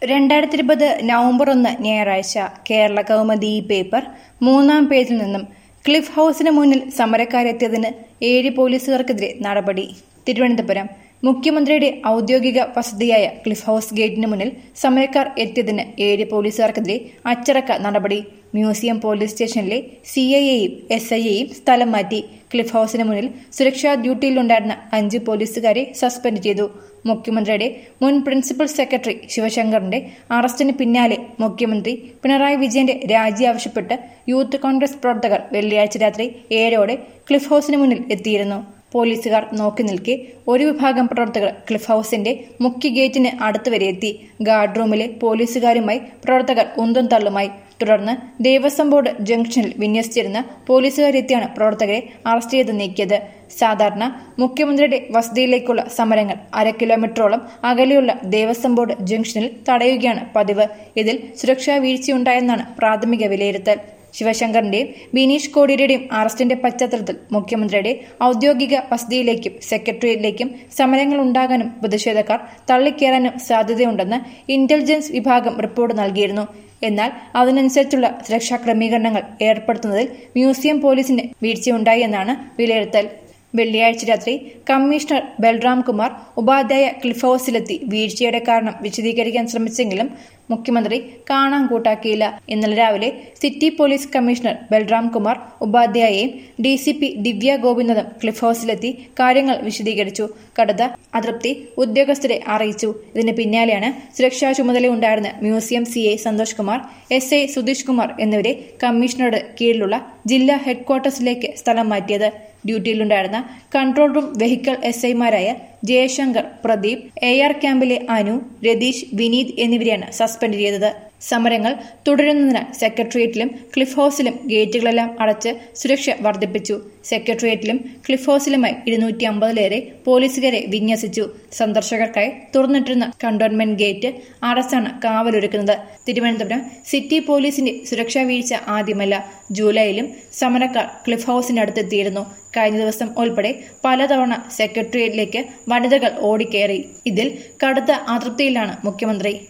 രണ്ടായിരത്തി ഇരുപത് നവംബർ ഒന്ന് ഞായറാഴ്ച കേരള കൗമുദി ഈ പേപ്പർ മൂന്നാം പേജിൽ നിന്നും ക്ലിഫ് ഹൌസിന് മുന്നിൽ സമരക്കാരെത്തിയതിന് ഏഴ് പോലീസുകാർക്കെതിരെ നടപടി തിരുവനന്തപുരം മുഖ്യമന്ത്രിയുടെ ഔദ്യോഗിക വസതിയായ ക്ലിഫ് ഹൌസ് ഗേറ്റിന് മുന്നിൽ സമരക്കാർ എത്തിയതിന് ഏഴ് പോലീസുകാർക്കെതിരെ അച്ചടക്ക നടപടി മ്യൂസിയം പോലീസ് സ്റ്റേഷനിലെ സി ഐ എയും എസ് ഐ എയും സ്ഥലം മാറ്റി ക്ലിഫ് ഹൌസിന് മുന്നിൽ സുരക്ഷാ ഡ്യൂട്ടിയിലുണ്ടായിരുന്ന അഞ്ച് പോലീസുകാരെ സസ്പെൻഡ് ചെയ്തു മുഖ്യമന്ത്രിയുടെ മുൻ പ്രിൻസിപ്പൽ സെക്രട്ടറി ശിവശങ്കറിന്റെ അറസ്റ്റിന് പിന്നാലെ മുഖ്യമന്ത്രി പിണറായി വിജയന്റെ രാജി ആവശ്യപ്പെട്ട് യൂത്ത് കോൺഗ്രസ് പ്രവർത്തകർ വെള്ളിയാഴ്ച രാത്രി ഏഴോടെ ക്ലിഫ് ഹൌസിന് മുന്നിൽ എത്തിയിരുന്നു പോലീസുകാർ നോക്കി നിൽക്കെ ഒരു വിഭാഗം പ്രവർത്തകർ ക്ലിഫ് ഹൌസിന്റെ മുഖ്യ ഗേറ്റിന് അടുത്ത് വരെ എത്തി ഗാർഡ് റൂമിലെ പോലീസുകാരുമായി പ്രവർത്തകർ ഉന്തും തള്ളുമായി തുടർന്ന് ദേവസ്വം ബോർഡ് ജംഗ്ഷനിൽ വിന്യസിച്ചിരുന്ന പോലീസുകാരെത്തിയാണ് പ്രവർത്തകരെ അറസ്റ്റ് ചെയ്ത് നീക്കിയത് സാധാരണ മുഖ്യമന്ത്രിയുടെ വസതിയിലേക്കുള്ള സമരങ്ങൾ അര കിലോമീറ്ററോളം അകലെയുള്ള ദേവസ്വം ബോർഡ് ജംഗ്ഷനിൽ തടയുകയാണ് പതിവ് ഇതിൽ സുരക്ഷാ വീഴ്ചയുണ്ടായെന്നാണ് പ്രാഥമിക വിലയിരുത്തൽ ശിവശങ്കറിന്റെയും ബിനീഷ് കോടിയുടെയും അറസ്റ്റിന്റെ പശ്ചാത്തലത്തിൽ മുഖ്യമന്ത്രിയുടെ ഔദ്യോഗിക വസതിയിലേക്കും സെക്രട്ടേറിയറ്റിലേക്കും സമരങ്ങൾ ഉണ്ടാകാനും പ്രതിഷേധക്കാർ തള്ളിക്കയറാനും സാധ്യതയുണ്ടെന്ന് ഇന്റലിജൻസ് വിഭാഗം റിപ്പോർട്ട് നൽകിയിരുന്നു എന്നാൽ അതിനനുസരിച്ചുള്ള സുരക്ഷാ ക്രമീകരണങ്ങൾ ഏർപ്പെടുത്തുന്നതിൽ മ്യൂസിയം പോലീസിന് വീഴ്ചയുണ്ടായി എന്നാണ് വിലയിരുത്തൽ വെള്ളിയാഴ്ച രാത്രി കമ്മീഷണർ ബൽറാം കുമാർ ഉപാധ്യായ ക്ലിഫ് ഹൌസിലെത്തി വീഴ്ചയുടെ കാരണം വിശദീകരിക്കാൻ ശ്രമിച്ചെങ്കിലും മുഖ്യമന്ത്രി കാണാൻ കൂട്ടാക്കിയില്ല ഇന്നലെ രാവിലെ city police commissioner Balram Kumar ഉപാധ്യായയും ഡി സി പി ദിവ്യ ഗോപിനാഥും ക്ലിഫ് ഹൌസിലെത്തി കാര്യങ്ങൾ വിശദീകരിച്ചു കടുത്ത അതൃപ്തി ഉദ്യോഗസ്ഥരെ അറിയിച്ചു ഇതിന് പിന്നാലെയാണ് സുരക്ഷാ ചുമതലയുണ്ടായിരുന്ന museum C I Santhosh Kumar S I Sudheesh Kumar എന്നിവരെ കമ്മീഷണറുടെ കീഴിലുള്ള ജില്ലാ ഹെഡ്ക്വാർട്ടേഴ്സിലേക്ക് സ്ഥലം മാറ്റിയത് ഡ്യൂട്ടിയിലുണ്ടായിരുന്ന കൺട്രോൾ റൂം വെഹിക്കിൾ എസ് ഐമാരായ ജയശങ്കർ പ്രദീപ് എ ആർ ക്യാമ്പിലെ അനു രതീഷ് വിനീത് എന്നിവരെയാണ് സസ്പെൻഡ് ചെയ്തത് സമരങ്ങൾ തുടരുന്നതിനാൽ സെക്രട്ടേറിയറ്റിലും ക്ലിഫ് ഹൌസിലും ഗേറ്റുകളെല്ലാം അടച്ച് സുരക്ഷ വർദ്ധിപ്പിച്ചു സെക്രട്ടേറിയറ്റിലും ക്ലിഫ് ഹൌസിലുമായി ഇരുന്നൂറ്റി അമ്പതിലേറെ പോലീസുകാരെ വിന്യസിച്ചു സന്ദർശകർക്കായി തുറന്നിട്ടിരുന്ന കണ്ടോൺമെന്റ് ഗേറ്റ് അടച്ചാണ് കാവലൊരുക്കുന്നത് തിരുവനന്തപുരം സിറ്റി പോലീസിന്റെ സുരക്ഷാ വീഴ്ച ആദ്യമല്ല ജൂലൈയിലും സമരക്കാർ ക്ലിഫ് ഹൌസിനടുത്തെത്തിയിരുന്നു കഴിഞ്ഞ ദിവസം ഉൾപ്പെടെ പലതവണ സെക്രട്ടേറിയറ്റിലേക്ക് വനിതകൾ ഓടിക്കയറി ഇതിൽ കടുത്ത അതൃപ്തിയിലാണ് മുഖ്യമന്ത്രി